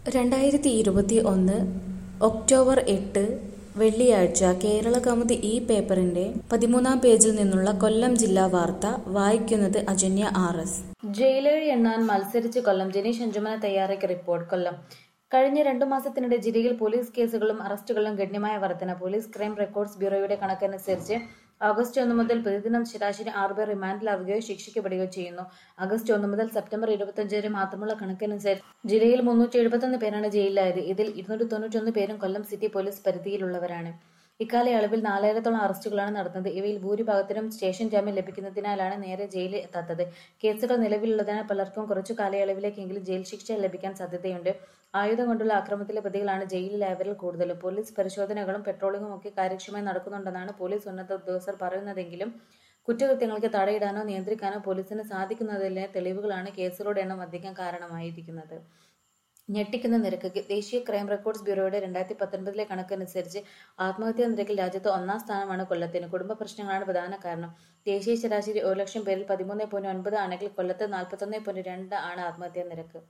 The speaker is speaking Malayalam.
രണ്ടായിരത്തി ഇരുപത്തി ഒന്ന് ഒക്ടോബർ എട്ട് വെള്ളിയാഴ്ച കേരള കൗമുദി ഈ പേപ്പറിന്റെ പതിമൂന്നാം പേജിൽ നിന്നുള്ള കൊല്ലം ജില്ലാ വാർത്ത വായിക്കുന്നത് അജന്യ ആർ എസ് ജയിലേഴ് എണ്ണാൻ മത്സരിച്ച് കൊല്ലം ജനീഷ് അഞ്ചുമന തയ്യാറാക്കിയ റിപ്പോർട്ട് കൊല്ലം കഴിഞ്ഞ രണ്ടു മാസത്തിനിടെ ജില്ലയിൽ പോലീസ് കേസുകളും അറസ്റ്റുകളിലും ഗണ്യമായ വർധന പോലീസ് ക്രൈം റെക്കോർഡ്സ് ബ്യൂറോയുടെ കണക്കനുസരിച്ച് ഓഗസ്റ്റ് ഒന്ന് മുതൽ പ്രതിദിനം ശരാശരി ആറ് പേർ റിമാൻഡിലാവുകയോ ശിക്ഷിക്കപ്പെടുകയോ ചെയ്യുന്നു ആഗസ്റ്റ് ഒന്ന് മുതൽ സെപ്റ്റംബർ ഇരുപത്തിയഞ്ച് വരെ മാത്രമുള്ള കണക്കനുസരിച്ച് ജില്ലയിൽ മുന്നൂറ്റി എഴുപത്തൊന്ന് പേരാണ് ജയിലിലായത് ഇതിൽ ഇരുന്നൂറ്റി തൊണ്ണൂറ്റൊന്ന് പേരും കൊല്ലം സിറ്റി പോലീസ് പരിധിയിലുള്ളവരാണ് ഇക്കാലയളവിൽ നാലായിരത്തോളം അറസ്റ്റുകളാണ് നടന്നത് ഇവയിൽ ഭൂരിഭാഗത്തിനും സ്റ്റേഷൻ ജാമ്യം ലഭിക്കുന്നതിനാലാണ് നേരെ ജയിലിൽ എത്താത്തത് കേസുകൾ നിലവിലുള്ളതിനാൽ പലർക്കും കുറച്ചു കാലയളവിലേക്കെങ്കിലും ജയിൽ ശിക്ഷ ലഭിക്കാൻ സാധ്യതയുണ്ട് ആയുധം കൊണ്ടുള്ള ആക്രമണത്തിലെ പ്രതികളാണ് ജയിലിലായവരിൽ കൂടുതലും പോലീസ് പരിശോധനകളും പെട്രോളിംഗും ഒക്കെ കാര്യക്ഷമമായി നടക്കുന്നുണ്ടെന്നാണ് പോലീസ് ഉന്നത ഉദ്യോഗസ്ഥർ പറയുന്നതെങ്കിലും കുറ്റകൃത്യങ്ങൾക്ക് തടയിടാനോ നിയന്ത്രിക്കാനോ പോലീസിന് സാധിക്കുന്നതിലെ തെളിവുകളാണ് കേസുകളുടെ എണ്ണം വർദ്ധിക്കാൻ കാരണമായിരിക്കുന്നത് ഞെട്ടിക്കുന്ന നിരക്ക് ദേശീയ ക്രൈം റെക്കോർഡ്സ് ബ്യൂറോയുടെ രണ്ടായിരത്തി പത്തൊൻപതിലെ കണക്കനുസരിച്ച് ആത്മഹത്യാ നിരക്കിൽ രാജ്യത്ത് ഒന്നാം സ്ഥാനമാണ് കൊല്ലത്തിന് കുടുംബ പ്രശ്നങ്ങളാണ് പ്രധാന കാരണം ദേശീയ ശരാശരി ഒരു ലക്ഷം പേരിൽ പതിമൂന്ന് പോയിന്റ് ഒൻപത് ആണെങ്കിൽ കൊല്ലത്ത് നാൽപ്പത്തൊന്ന് പോയിന്റ് രണ്ട് ആണ് ആത്മഹത്യാ നിരക്ക്